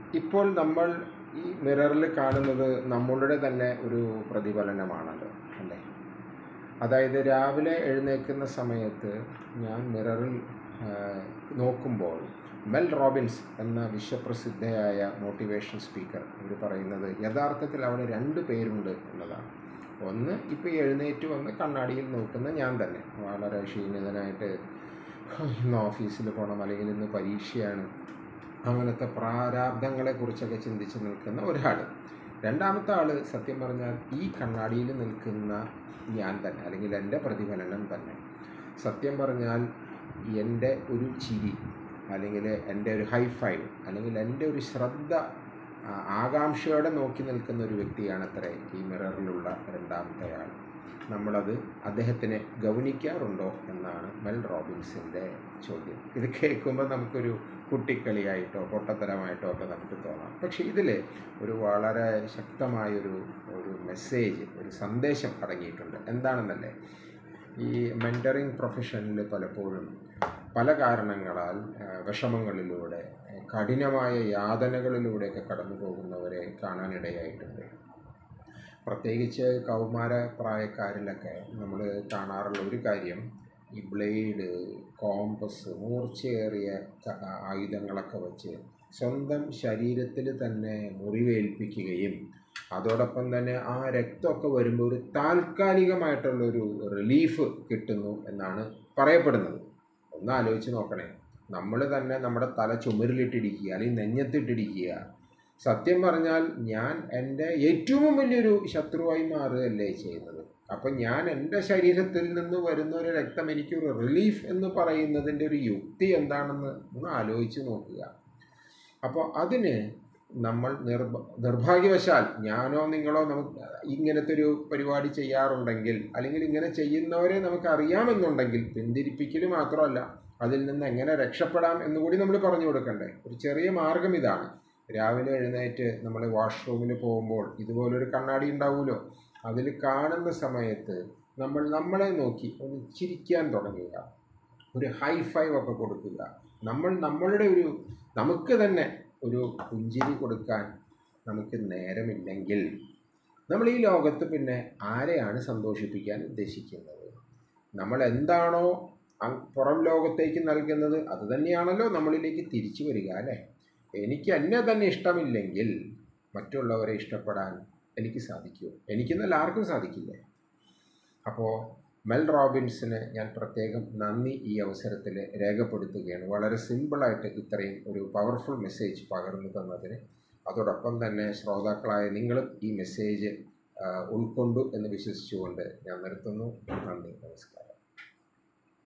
ഇപ്പോൾ നമ്മൾ ഈ മിററിൽ കാണുന്നത് നമ്മളുടെ തന്നെ ഒരു പ്രതിഫലനമാണല്ലോ അല്ലേ അതായത് രാവിലെ എഴുന്നേൽക്കുന്ന സമയത്ത് ഞാൻ മിററിൽ ആ, നോക്കുമ്പോൾ മെൽ റോബിൻസ് എന്ന വിശ്വപ്രസിദ്ധയായ മോട്ടിവേഷൻ സ്പീക്കർ ഇവർ പറയുന്നത് യഥാർത്ഥത്തിൽ അവിടെ രണ്ട് പേരുണ്ട് എന്നതാണ് ഒന്ന് ഇപ്പോൾ എഴുന്നേറ്റ് വന്ന് കണ്ണാടിയിൽ നോക്കുന്ന ഞാൻ തന്നെ വളരെ ക്ഷീണിതനായിട്ട് ഇന്ന് ഓഫീസിൽ പോകണം അല്ലെങ്കിൽ ഇന്ന് പരീക്ഷയാണ് അങ്ങനത്തെ പ്രാരാബ്ദങ്ങളെക്കുറിച്ചൊക്കെ ചിന്തിച്ച് നിൽക്കുന്ന ഒരാൾ രണ്ടാമത്തെ ആൾ സത്യം പറഞ്ഞാൽ ഈ കണ്ണാടിയിൽ നിൽക്കുന്ന ഞാൻ തന്നെ അല്ലെങ്കിൽ എൻ്റെ പ്രതിഫലനം തന്നെ സത്യം പറഞ്ഞാൽ എൻ്റെ ഒരു ചിരി അല്ലെങ്കിൽ എൻ്റെ ഒരു ഹൈ ഫൈവ് അല്ലെങ്കിൽ എൻ്റെ ഒരു ശ്രദ്ധ ആ, ആകാംക്ഷയോടെ നോക്കി നിൽക്കുന്ന ഒരു വ്യക്തിയാണ് അത്രേ ഈ മിററിലുള്ള രണ്ടാമത്തെ ആൾ നമ്മളത് അദ്ദേഹത്തിനെ ഗൗനിക്കാറുണ്ടോ എന്നാണ് മെൽ റോബിൻസിൻ്റെ ചോദ്യം ഇത് കേൾക്കുമ്പോൾ നമുക്കൊരു കുട്ടിക്കളിയായിട്ടോ പൊട്ടത്തരമായിട്ടോ ഒക്കെ നമുക്ക് തോന്നാം പക്ഷേ ഇതിൽ ഒരു വളരെ ശക്തമായൊരു ഒരു മെസ്സേജ് ഒരു സന്ദേശം അടങ്ങിയിട്ടുണ്ട് എന്താണെന്നല്ലേ ഈ മെൻറ്ററിങ് പ്രൊഫഷനിൽ പലപ്പോഴും പല കാരണങ്ങളാൽ ആ, വിഷമങ്ങളിലൂടെ ആ, കഠിനമായ യാതനകളിലൂടെയൊക്കെ കടന്നു പോകുന്നവരെ കാണാനിടയായിട്ടുണ്ട് പ്രത്യേകിച്ച് കൗമാര പ്രായക്കാരിലൊക്കെ നമ്മൾ കാണാറുള്ള ഒരു കാര്യം ഈ ബ്ലേഡ് കോമ്പസ് മൂർച്ചയേറിയ ക- ആയുധങ്ങളൊക്കെ വെച്ച് സ്വന്തം ശരീരത്തിൽ തന്നെ മുറിവേൽപ്പിക്കുകയും അതോടൊപ്പം തന്നെ ആ രക്തമൊക്കെ വരുമ്പോൾ ഒരു താൽക്കാലികമായിട്ടുള്ളൊരു റിലീഫ് കിട്ടുന്നു എന്നാണ് പറയപ്പെടുന്നത് ഒന്ന് ആലോചിച്ച് നോക്കണേ നമ്മൾ തന്നെ നമ്മുടെ തല ചുമരിലിട്ടിടിക്കുക അല്ലെങ്കിൽ നെഞ്ഞത്തിട്ടിടിക്കുക സത്യം പറഞ്ഞാൽ ഞാൻ എൻ്റെ ഏറ്റവും വലിയൊരു ശത്രുവായി മാറുകയല്ലേ ചെയ്യുന്നത് അപ്പം ഞാൻ എൻ്റെ ശരീരത്തിൽ നിന്ന് വരുന്ന ഒരു രക്തം എനിക്കൊരു റിലീഫ് എന്ന് പറയുന്നതിൻ്റെ ഒരു യുക്തി എന്താണെന്ന് ഒന്ന് ആലോചിച്ച് നോക്കുക അപ്പോൾ അതിന് നമ്മൾ നിർഭ നിർഭാഗ്യവശാൽ ഞാനോ നിങ്ങളോ നമുക്ക് ഇങ്ങനത്തെ ഒരു പരിപാടി ചെയ്യാറുണ്ടെങ്കിൽ അല്ലെങ്കിൽ ഇങ്ങനെ ചെയ്യുന്നവരെ നമുക്ക് അറിയാമെന്നുണ്ടെങ്കിൽ പിന്തിരിപ്പിക്കൽ മാത്രമല്ല അതിൽ നിന്ന് എങ്ങനെ രക്ഷപ്പെടാം എന്നുകൂടി നമ്മൾ പറഞ്ഞു കൊടുക്കണ്ടേ ഒരു ചെറിയ മാർഗം ഇതാണ് രാവിലെ എഴുന്നേറ്റ് നമ്മൾ വാഷ്റൂമിൽ പോകുമ്പോൾ ഇതുപോലൊരു കണ്ണാടി ഉണ്ടാവുമല്ലോ അതിൽ കാണുന്ന സമയത്ത് നമ്മൾ നമ്മളെ നോക്കി ഒന്ന് ചിരിക്കാൻ തുടങ്ങുക ഒരു ഹൈ ഫൈവ് ഒക്കെ കൊടുക്കുക നമ്മൾ നമ്മളുടെ ഒരു നമുക്ക് തന്നെ ഒരു പുഞ്ചിരി കൊടുക്കാൻ നമുക്ക് നേരമില്ലെങ്കിൽ നമ്മൾ ഈ ലോകത്ത് പിന്നെ ആരെയാണ് സന്തോഷിപ്പിക്കാൻ ഉദ്ദേശിക്കുന്നത് നമ്മൾ എന്താണോ അങ് പുറം ലോകത്തേക്ക് നൽകുന്നത് അത് തന്നെയാണല്ലോ നമ്മളിലേക്ക് തിരിച്ചു വരിക അല്ലേ എനിക്ക് എന്നെ തന്നെ ഇഷ്ടമില്ലെങ്കിൽ മറ്റുള്ളവരെ ഇഷ്ടപ്പെടാൻ എനിക്ക് സാധിക്കുമോ എനിക്കെന്നല്ല ആർക്കും സാധിക്കില്ലേ അപ്പോൾ മെൽ റോബിൻസിന് ഞാൻ പ്രത്യേകം നന്ദി ഈ അവസരത്തിൽ രേഖപ്പെടുത്തുകയാണ് വളരെ സിമ്പിളായിട്ട് ഇത്രയും ഒരു പവർഫുൾ മെസ്സേജ് പകർന്നു തന്നതിന് അതോടൊപ്പം തന്നെ ശ്രോതാക്കളായ നിങ്ങളും ഈ മെസ്സേജ് ഉൾക്കൊണ്ടു എന്ന് വിശ്വസിച്ചുകൊണ്ട് ഞാൻ നിർത്തുന്നു നന്ദി നമസ്കാരം